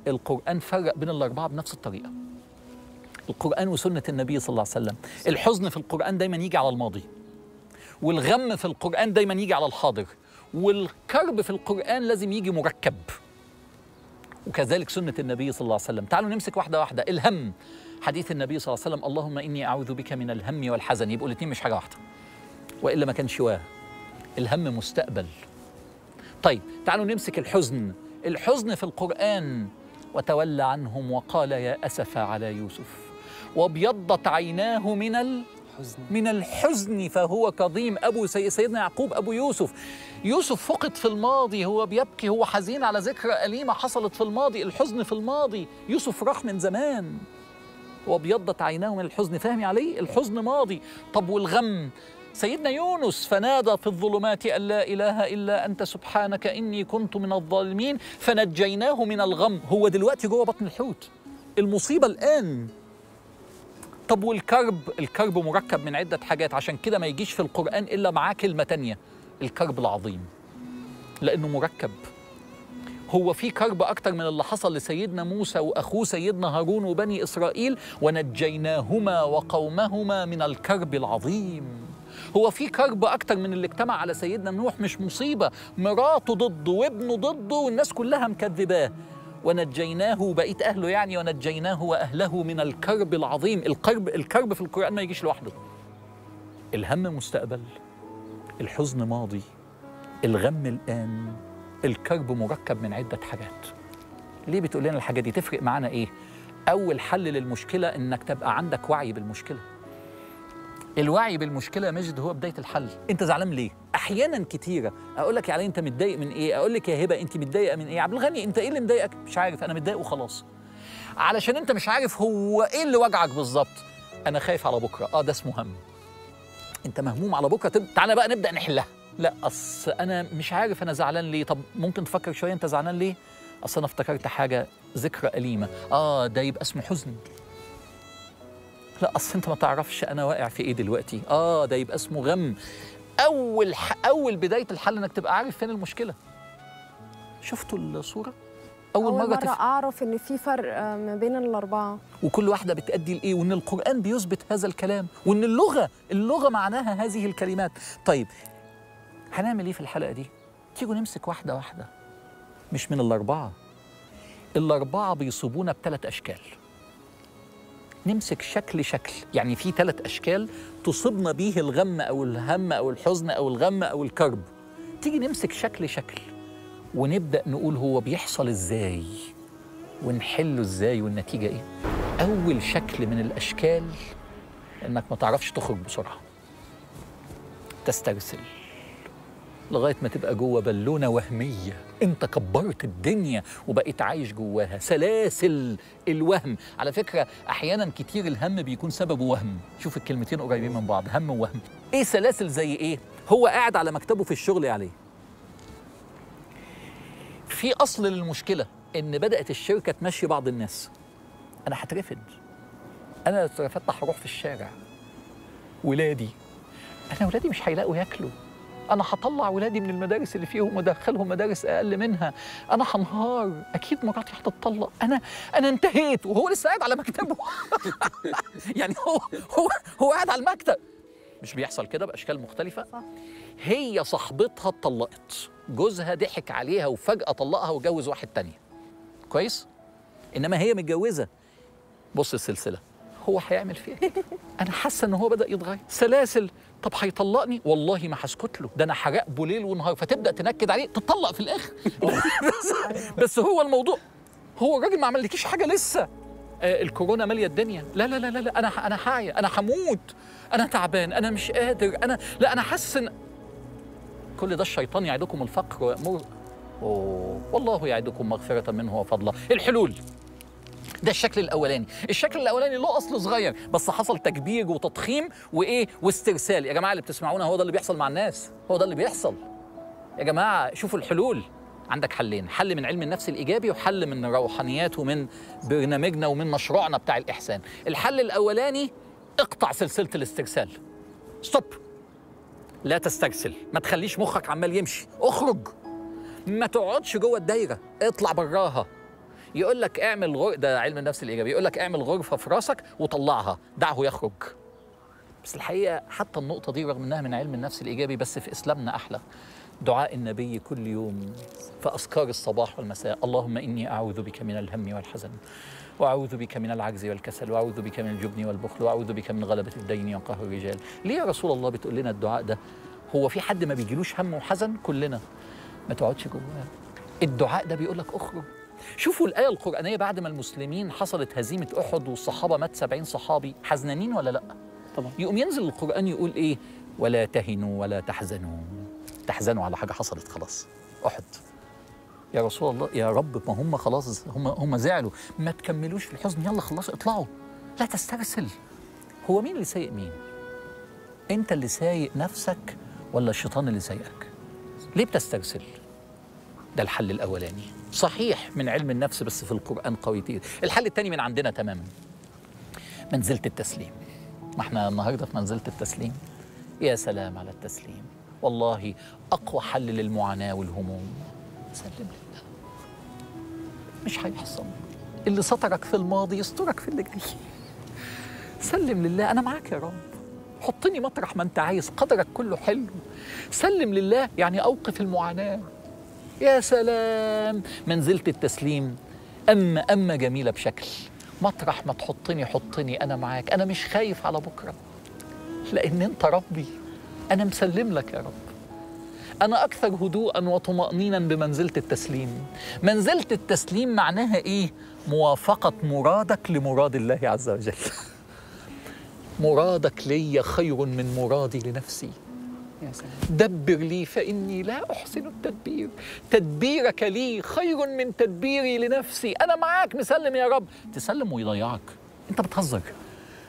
القرآن فرق بين الأربعة بنفس الطريقة القرآن وسنة النبي صلى الله عليه وسلم الحزن في القرآن دايما يجي على الماضي والغم في القرآن دايما يجي على الحاضر والكرب في القرآن لازم يجي مركب وكذلك سنة النبي صلى الله عليه وسلم تعالوا نمسك واحدة واحدة الهم حديث النبي صلى الله عليه وسلم اللهم إني أعوذ بك من الهم والحزن يبقوا الاثنين مش حاجة واحدة وإلا ما كانش واه الهم مستقبل طيب تعالوا نمسك الحزن الحزن في القرآن وتولى عنهم وقال يا أسف على يوسف وابيضت عيناه من ال حزن من الحزن فهو كظيم ابو سي سيدنا يعقوب ابو يوسف يوسف فقد في الماضي هو بيبكي هو حزين على ذكرى أليمة حصلت في الماضي الحزن في الماضي يوسف راح من زمان وابيضت عيناه من الحزن فاهمي عليه الحزن ماضي طب والغم سيدنا يونس فنادى في الظلمات أن لا إله إلا أنت سبحانك إني كنت من الظالمين فنجيناه من الغم هو دلوقتي جوه بطن الحوت المصيبة الآن طب والكرب الكرب مركب من عدة حاجات عشان كده ما يجيش في القرآن إلا معاه كلمة تانية الكرب العظيم لأنه مركب هو في كرب أكتر من اللي حصل لسيدنا موسى وأخوه سيدنا هارون وبني إسرائيل ونجيناهما وقومهما من الكرب العظيم هو في كرب أكتر من اللي اجتمع على سيدنا نوح مش مصيبة مراته ضده وابنه ضده والناس كلها مكذباه ونجيناه وبقيه اهله يعني ونجيناه واهله من الكرب العظيم الكرب الكرب في القران ما يجيش لوحده الهم مستقبل الحزن ماضي الغم الان الكرب مركب من عده حاجات ليه بتقول لنا الحاجه دي تفرق معانا ايه اول حل للمشكله انك تبقى عندك وعي بالمشكله الوعي بالمشكله يا ماجد هو بدايه الحل انت زعلان ليه احيانا كتيره اقول لك يا علي انت متضايق من ايه اقول لك يا هبه انت متضايقه من ايه يا عبد الغني انت ايه اللي مضايقك مش عارف انا متضايق وخلاص علشان انت مش عارف هو ايه اللي وجعك بالظبط انا خايف على بكره اه ده اسمه هم انت مهموم على بكره طب تعالى بقى نبدا نحلها لا اصل انا مش عارف انا زعلان ليه طب ممكن تفكر شويه انت زعلان ليه اصل انا افتكرت حاجه ذكرى اليمه اه ده يبقى اسمه حزن لا اصل انت ما تعرفش انا واقع في ايه دلوقتي اه ده يبقى اسمه غم اول ح... اول بدايه الحل انك تبقى عارف فين المشكله شفتوا الصوره اول, أول مره, مرة تف... أعرف إن في فرق آه، ما بين الأربعة وكل واحده بتأدي لايه وان القران بيثبت هذا الكلام وان اللغه اللغه معناها هذه الكلمات طيب هنعمل ايه في الحلقه دي تيجوا نمسك واحده واحده مش من الاربعه الاربعه بيصيبونا بثلاث اشكال نمسك شكل شكل يعني في ثلاث اشكال تصيبنا به الغم او الهم او الحزن او الغم او الكرب تيجي نمسك شكل شكل ونبدا نقول هو بيحصل ازاي ونحله ازاي والنتيجه ايه اول شكل من الاشكال انك ما تعرفش تخرج بسرعه تسترسل لغايه ما تبقى جوه بالونه وهميه انت كبرت الدنيا وبقيت عايش جواها سلاسل الوهم على فكره احيانا كتير الهم بيكون سببه وهم شوف الكلمتين قريبين من بعض هم ووهم ايه سلاسل زي ايه هو قاعد على مكتبه في الشغل عليه في اصل للمشكله ان بدات الشركه تمشي بعض الناس انا هترفد انا لو اترفدت هروح في الشارع ولادي انا ولادي مش هيلاقوا ياكلوا انا هطلع ولادي من المدارس اللي فيهم وادخلهم مدارس اقل منها انا هنهار اكيد مراتي هتطلق انا انا انتهيت وهو لسه قاعد على مكتبه يعني هو هو هو قاعد على المكتب مش بيحصل كده باشكال مختلفه صح. هي صاحبتها اتطلقت جوزها ضحك عليها وفجاه طلقها وجوز واحد تاني كويس انما هي متجوزه بص السلسله هو هيعمل فيها ايه انا حاسه ان هو بدا يتغير سلاسل طب هيطلقني والله ما هسكت له ده انا هراقبه ليل ونهار فتبدا تنكد عليه تطلق في الاخر بس, بس هو الموضوع هو الراجل ما عملكيش حاجه لسه آه الكورونا ماليه الدنيا لا لا لا لا, لا انا انا هعيا انا هموت انا تعبان انا مش قادر انا لا انا حاسس ان كل ده الشيطان يعدكم الفقر ويأمر أوه. والله يعدكم مغفرة منه وفضلا الحلول ده الشكل الاولاني الشكل الاولاني له اصل صغير بس حصل تكبير وتضخيم وايه واسترسال يا جماعه اللي بتسمعونا هو ده اللي بيحصل مع الناس هو ده اللي بيحصل يا جماعه شوفوا الحلول عندك حلين حل من علم النفس الايجابي وحل من روحانيات ومن برنامجنا ومن مشروعنا بتاع الاحسان الحل الاولاني اقطع سلسله الاسترسال ستوب لا تسترسل ما تخليش مخك عمال يمشي اخرج ما تقعدش جوه الدايره اطلع براها يقول لك اعمل غر... ده علم النفس الايجابي يقول لك اعمل غرفه في راسك وطلعها دعه يخرج بس الحقيقه حتى النقطه دي رغم انها من علم النفس الايجابي بس في اسلامنا احلى دعاء النبي كل يوم في اذكار الصباح والمساء اللهم اني اعوذ بك من الهم والحزن واعوذ بك من العجز والكسل واعوذ بك من الجبن والبخل واعوذ بك من غلبه الدين وقهر الرجال ليه يا رسول الله بتقول لنا الدعاء ده هو في حد ما بيجيلوش هم وحزن كلنا ما تقعدش جواه الدعاء ده بيقول لك اخرج شوفوا الآية القرآنية بعد ما المسلمين حصلت هزيمة أحد والصحابة مات سبعين صحابي حزنانين ولا لأ؟ طبعا يقوم ينزل القرآن يقول إيه؟ ولا تهنوا ولا تحزنوا تحزنوا على حاجة حصلت خلاص أحد يا رسول الله يا رب ما هم خلاص هم هم زعلوا ما تكملوش في الحزن يلا خلاص اطلعوا لا تسترسل هو مين اللي سايق مين؟ أنت اللي سايق نفسك ولا الشيطان اللي سايقك؟ ليه بتسترسل؟ ده الحل الأولاني صحيح من علم النفس بس في القرآن قوي كتير الحل الثاني من عندنا تماما منزلة التسليم ما احنا النهارده في منزلة التسليم يا سلام على التسليم والله أقوى حل للمعاناة والهموم سلم لله مش هيحصل اللي سترك في الماضي يسترك في اللي جاي سلم لله أنا معاك يا رب حطني مطرح ما أنت عايز قدرك كله حلو سلم لله يعني أوقف المعاناة يا سلام منزلة التسليم أما أما جميلة بشكل مطرح ما تحطني حطني أنا معاك أنا مش خايف على بكرة لأن أنت ربي أنا مسلم لك يا رب أنا أكثر هدوءا وطمأنينا بمنزلة التسليم منزلة التسليم معناها إيه؟ موافقة مرادك لمراد الله عز وجل مرادك لي خير من مرادي لنفسي يا سلام دبر لي فإني لا أحسن التدبير تدبيرك لي خير من تدبيري لنفسي أنا معاك مسلم يا رب تسلم ويضيعك أنت بتهزر